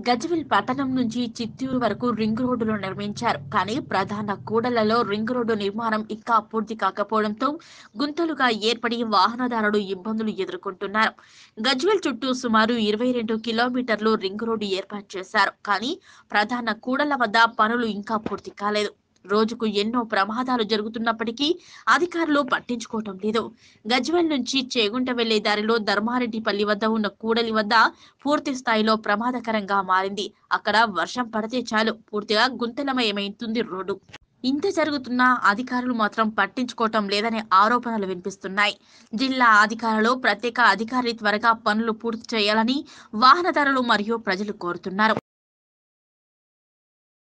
గజ్వెల్ పట్టణం నుంచి చిత్తూరు వరకు రింగ్ రోడ్డులు నిర్మించారు కానీ ప్రధాన కూడలలో రింగ్ రోడ్డు నిర్మాణం ఇంకా పూర్తి కాకపోవడంతో గుంతలుగా ఏర్పడి వాహనదారులు ఇబ్బందులు ఎదుర్కొంటున్నారు గజ్వెల్ చుట్టూ సుమారు ఇరవై రెండు కిలోమీటర్లు రింగ్ రోడ్డు ఏర్పాటు చేశారు కానీ ప్రధాన కూడల వద్ద పనులు ఇంకా పూర్తి కాలేదు రోజుకు ఎన్నో ప్రమాదాలు జరుగుతున్నప్పటికీ అధికారులు పట్టించుకోవటం లేదు గజ్వెల్ నుంచి చేగుంట వెళ్లే దారిలో ధర్మారెడ్డిపల్లి వద్ద ఉన్న కూడలి వద్ద పూర్తి స్థాయిలో ప్రమాదకరంగా మారింది అక్కడ వర్షం పడితే చాలు పూర్తిగా గుంతలమయమైతుంది రోడ్డు ఇంత జరుగుతున్నా అధికారులు మాత్రం పట్టించుకోవటం లేదనే ఆరోపణలు వినిపిస్తున్నాయి జిల్లా అధికారులు ప్రత్యేక అధికారి త్వరగా పనులు పూర్తి చేయాలని వాహనదారులు మరియు ప్రజలు కోరుతున్నారు